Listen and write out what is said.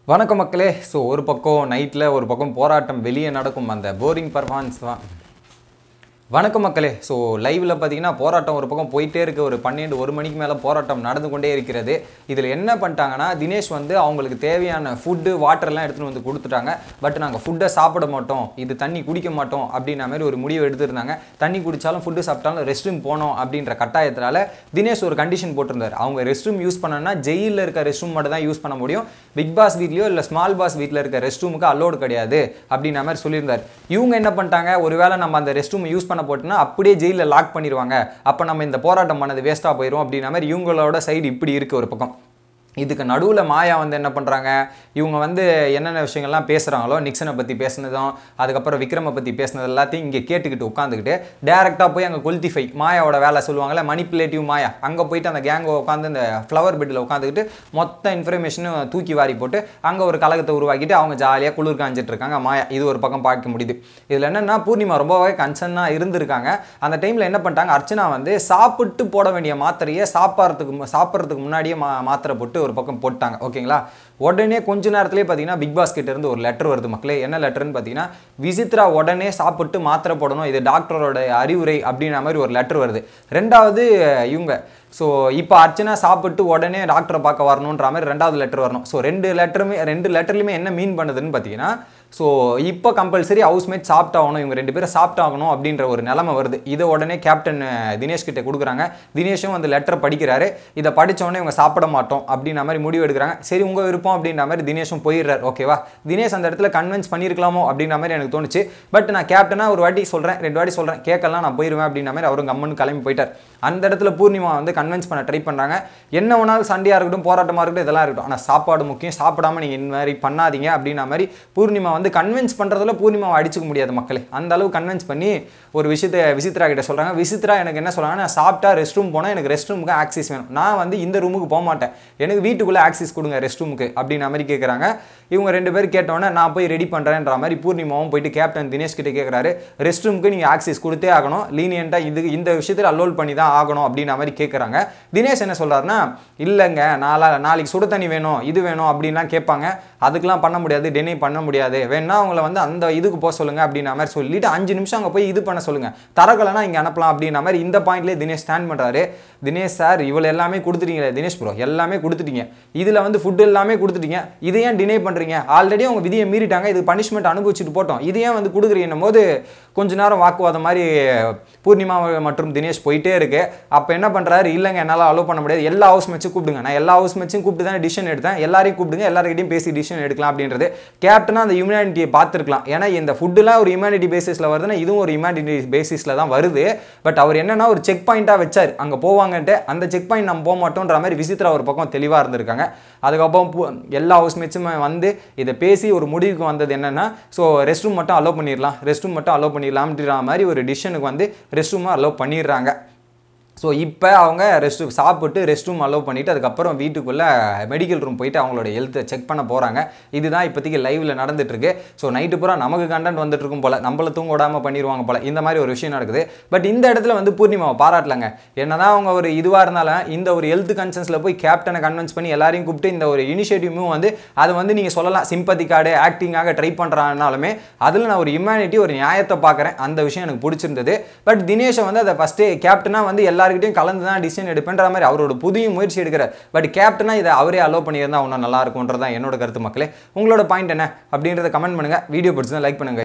வணக்கம் மக்களே ஸோ ஒரு பக்கம் நைட்டில் ஒரு பக்கம் போராட்டம் வெளியே நடக்கும் அந்த போரிங் பர்ஃபார்மன்ஸ் தான் வணக்கம் மக்களே ஸோ லைவில் பார்த்தீங்கன்னா போராட்டம் ஒரு பக்கம் போயிட்டே இருக்கு ஒரு பன்னெண்டு ஒரு மணிக்கு மேலே போராட்டம் நடந்து கொண்டே இருக்கிறது இதில் என்ன பண்ணிட்டாங்கன்னா தினேஷ் வந்து அவங்களுக்கு தேவையான ஃபுட்டு வாட்டர்லாம் எடுத்துகிட்டு வந்து கொடுத்துட்டாங்க பட் நாங்கள் ஃபுட்டை சாப்பிட மாட்டோம் இது தண்ணி குடிக்க மாட்டோம் அப்படின்ற மாதிரி ஒரு முடிவு எடுத்திருந்தாங்க தண்ணி குடித்தாலும் ஃபுட்டு சாப்பிட்டாலும் ரெஸ்ட் ரூம் போனோம் அப்படின்ற கட்டாயத்தினால தினேஷ் ஒரு கண்டிஷன் போட்டிருந்தார் அவங்க ரெஸ்ட் ரூம் யூஸ் பண்ணனா ஜெயிலில் இருக்க ரெஸ்ட் ரூம் மட்டும் தான் யூஸ் பண்ண முடியும் பிக் பாஸ் வீட்லையோ இல்லை ஸ்மால் பாஸ் வீட்டில் இருக்க ரெஸ்ட் ரூமுக்கு அலோடு கிடையாது அப்படின்ற மாதிரி சொல்லியிருந்தார் இவங்க என்ன பண்ணிட்டாங்க ஒருவேளை நம்ம அந்த ரெஸ்ட் ரூம் யூஸ் பண்ண போட்டோம்னா அப்படியே ஜெயிலில் லாக் பண்ணிடுவாங்க அப்போ நம்ம இந்த போராட்டம் பண்ணது வேஸ்ட்டாக போயிடும் அப்படின்ற மாதிரி இவங்களோட சைடு இப்படி இருக்குது ஒரு பக்கம் இதுக்கு நடுவில் மாயா வந்து என்ன பண்ணுறாங்க இவங்க வந்து என்னென்ன விஷயங்கள்லாம் பேசுகிறாங்களோ நிக்சனை பற்றி பேசுனதும் அதுக்கப்புறம் விக்ரமை பற்றி பேசுனது எல்லாத்தையும் இங்கே கேட்டுக்கிட்டு உட்காந்துக்கிட்டு டேரெக்டாக போய் அங்கே கொல்திஃபை மாயாவோட வேலை சொல்லுவாங்கல்ல மணிப்புலேட்டிவ் மாயா அங்கே போயிட்டு அந்த கேங்கை உட்காந்து இந்த ஃப்ளவர் பெட்டில் உட்காந்துக்கிட்டு மொத்த இன்ஃபர்மேஷனும் தூக்கி வாரி போட்டு அங்கே ஒரு கழகத்தை உருவாக்கிட்டு அவங்க ஜாலியாக குளிர் காஞ்சிட்டு இருக்காங்க மாயா இது ஒரு பக்கம் பார்க்க முடியுது இதில் என்னென்னா பூர்ணிமா ரொம்பவே கன்சர்னாக இருந்திருக்காங்க அந்த டைமில் என்ன பண்ணிட்டாங்க அர்ச்சனா வந்து சாப்பிட்டு போட வேண்டிய மாத்திரையை சாப்பிட்றதுக்கு மு- சாப்பிட்றதுக்கு முன்னாடியே மா மாத்திரை போட்டு ஒரு பக்கம் போட்டாங்க ஓகேங்களா உடனே கொஞ்ச நேரத்திலே பார்த்தீங்கன்னா பிக் பாஸ் கிட்ட இருந்து ஒரு லெட்டர் வருது மக்களே என்ன லெட்டர்னு பார்த்தீங்கன்னா விசித்ரா உடனே சாப்பிட்டு மாத்திரை போடணும் இது டாக்டரோட அறிவுரை அப்படின்ற மாதிரி ஒரு லெட்டர் வருது ரெண்டாவது இவங்க ஸோ இப்போ அர்ச்சனா சாப்பிட்டு உடனே டாக்டரை பார்க்க வரணுன்ற மாதிரி ரெண்டாவது லெட்டர் வரணும் ஸோ ரெண்டு லெட்டருமே ரெண்டு லெட்டர்லையுமே என்ன மீன் பண்ணுதுன்னு பார்த்தீங்கன்னா ஸோ இப்போ கம்பல்சரி ஹவுஸ்மேட் சாப்பிட்டாகணும் இவங்க ரெண்டு பேரும் சாப்பிட்டாகணும் அப்படின்ற ஒரு நிலைமை வருது இதை உடனே கேப்டன் அஹ், தினேஷ் கிட்ட கொடுக்குறாங்க தினேஷும் அந்த லெட்டர் படிக்கிறாரு இதை படிச்ச உடனே இவங்க சாப்பிட மாட்டோம் அப்படின்ற மாதிரி முடிவு எடுக்கிறாங்க சரி உங்கள் விருப்பம் அப்படின்ற மாதிரி தினேஷும் போயிடுறாரு ஓகேவா தினேஷ் அந்த இடத்துல கன்வின்ஸ் பண்ணியிருக்கலாமோ அப்படின்ற மாதிரி எனக்கு தோணுச்சு பட் நான் கேப்டனாக ஒரு வாட்டி சொல்கிறேன் ரெண்டு வாட்டி சொல்கிறேன் கேட்கலாம் நான் போயிடுவேன் அப்படின்ற மாதிரி அவரும் கம்மன்னு கிளம்பி போயிட்டார் அந்த இடத்துல பூர்ணிமா வந்து கன்வின்ஸ் பண்ண ட்ரை பண்ணுறாங்க என்ன வேணாலும் சண்டையாக இருக்கட்டும் போராட்டமாக இருக்கட்டும் இதெல்லாம் இருக்கட்டும் ஆனால் சாப்பாடு முக்கியம் சாப்பிடாம நீங்கள் இந்த மாதிரி பண்ணாதீங்க அப்படின்ற மாதிரி பூர்ணிமா வந்து கன்வின்ஸ் பண்ணுறதுல பூர்ணிமாவை அடிச்சுக்க முடியாது மக்களே அந்த அளவு கன்வின்ஸ் பண்ணி ஒரு விஷயத்தை விசித்ரா கிட்ட சொல்கிறாங்க விசித்ரா எனக்கு என்ன சொல்கிறாங்க நான் சாப்பிட்டா ரெஸ்ட் ரூம் போனால் எனக்கு ரெஸ்ட் ரூமுக்கு ஆக்சஸ் வேணும் நான் வந்து இந்த ரூமுக்கு போக மாட்டேன் எனக்கு வீட்டுக்குள்ளே ஆக்சஸ் கொடுங்க ரெஸ்ட் ரூமுக்கு அப்படின்ற மாதிரி கேட்குறாங்க இவங்க ரெண்டு பேரும் கேட்டோன்னே நான் போய் ரெடி பண்ணுறேன்ற மாதிரி பூர்ணிமாவும் போயிட்டு கேப்டன் தினேஷ் கிட்ட கேட்குறாரு ரெஸ்ட் ரூமுக்கு நீங்கள் ஆக்சஸ் கொடுத்தே ஆகணும் லீனியண்ட்டாக இது இந்த விஷயத்தில் அலோல் பண்ணி தான் ஆகணும் அப்படின்ற மாதிரி கேட்குறாங்க தினேஷ் என்ன சொல்கிறாருன்னா இல்லைங்க நாளா நாளைக்கு சுடு தண்ணி வேணும் இது வேணும் அப்படின்லாம் கேட்பாங்க அதுக்கெலாம் பண்ண முடியாது டெனே பண்ண முடியாது வேணா அவங்கள வந்து அந்த இதுக்கு போக சொல்லுங்க அப்படின்ற மாதிரி சொல்லிட்டு அஞ்சு நிமிஷம் அங்கே போய் இது பண்ண சொல்லுங்க தரக்கலைன்னா இங்கே அனுப்பலாம் அப்படின்ற மாதிரி இந்த பாயிண்ட்லேயே தினேஷ் ஸ்டாண்ட் பண்ணுறாரு தினேஷ் சார் இவ்வளோ எல்லாமே கொடுத்துட்டீங்களே தினேஷ் ப்ரோ எல்லாமே கொடுத்துட்டீங்க இதில் வந்து ஃபுட் எல்லாமே கொடுத்துட்டீங்க இதை ஏன் டினை பண்ணுறீங்க ஆல்ரெடி அவங்க விதியை மீறிட்டாங்க இது பனிஷ்மெண்ட் அனுபவிச்சுட்டு போட்டோம் இது ஏன் வந்து கொடுக்குறீங்கன்னும் போது கொஞ்ச நேரம் வாக்குவாதம் மாதிரி பூர்ணிமா மற்றும் தினேஷ் போயிட்டே இருக்கு அப்போ என்ன பண்ணுறாரு இல்லைங்க என்னால் அலோவ் பண்ண முடியாது எல்லா ஹவுஸ் மேட்சும் கூப்பிடுங்க நான் எல்லா ஹவுஸ் மேட்சும் கூப்பிட்டு தான் டிசிஷன் எடுத்தேன் எல்லாரையும் கூப்பிடுங்க எல்லாருக்கிட்டையும் பேசி டிசிஷன் எடுக்கலாம் அப்படின்றது கேப்டனாக அந்த ஹியூமனிட்டியை பார்த்துருக்கலாம் ஏன்னா இந்த ஃபுட்டுலாம் ஒரு ஹியூமனிட்டி பேசிஸில் வருதுன்னா இதுவும் ஒரு ஹியூமனிட்டி பேசிஸில் தான் வருது பட் அவர் என்னன்னா ஒரு செக் பாயிண்ட்டாக வச்சார் அங்கே போவாங்கன்ட்டு அந்த செக் பாயிண்ட் நம்ம போக மாட்டோன்ற மாதிரி விசித்ரா ஒரு பக்கம் தெளிவாக இருந்திருக்காங்க அதுக்கப்புறம் பு- எல்லா ஹவுஸ் மேட்சுமே வந்து இதை பேசி ஒரு முடிவுக்கு வந்தது என்னன்னா ஸோ ரெஸ்ட் ரூம் மட்டும் அலோவ் பண்ணிடலாம் ரெஸ்ட் ரூம் மட்டும் அலோவ் பண்ணிடலாம்ன்ற மாதிரி ஒரு டிசிஷனுக்கு வந்து ரெஸ்ட் ரூமை அலோவ் பண்ணிடுறாங்க ஸோ இப்போ அவங்க ரெஸ்ட் சாப்பிட்டு ரெஸ்ட் ரூம் அலோவ் பண்ணிவிட்டு அதுக்கப்புறம் வீட்டுக்குள்ளே மெடிக்கல் ரூம் போயிட்டு அவங்களோட ஹெல்த்தை செக் பண்ண போகிறாங்க இதுதான் இப்போதைக்கு லைவில் நடந்துட்டுருக்கு ஸோ நைட்டு பூரா நமக்கு கண்டென்ட் வந்துட்டு இருக்கும் போல் நம்மள தூங்க விடாமல் பண்ணிடுவாங்க போல் இந்த மாதிரி ஒரு விஷயம் நடக்குது பட் இந்த இடத்துல வந்து பூர்ணிமாவை பாராட்டலங்க என்னதான் அவங்க ஒரு இதுவாக இருந்தாலும் இந்த ஒரு ஹெல்த் கன்சர்ன்ஸில் போய் கேப்டனை கன்வின்ஸ் பண்ணி எல்லாரையும் கூப்பிட்டு இந்த ஒரு இனிஷியேட்டிவும் வந்து அது வந்து நீங்கள் சொல்லலாம் சிம்பத்தி கார்டு ஆக்டிங்காக ட்ரை பண்ணுறாங்கனாலுமே அதில் நான் ஒரு ஹியூமனிட்டி ஒரு நியாயத்தை பார்க்குறேன் அந்த விஷயம் எனக்கு பிடிச்சிருந்தது பட் தினேஷை வந்து அதை ஃபஸ்ட்டே கேப்டனாக வந்து எல்லாருக்கிட்டையும் கலந்து தான் டிசிஷன் எடுப்பேன்ற மாதிரி அவரோட புதிய முயற்சி எடுக்கிறார் பட் கேப்டனாக இதை அவரே அலோவ் பண்ணியிருந்தா இன்னும் நல்லா இருக்கும்ன்றது தான் என்னோட கருத்து மக்களே உங்களோட பாயிண்ட் என்ன அப்படின்றத கமெண்ட் பண்ணுங்கள் வீடியோ பிடிச்சிருந்தா லைக் பண்ணுங்கள்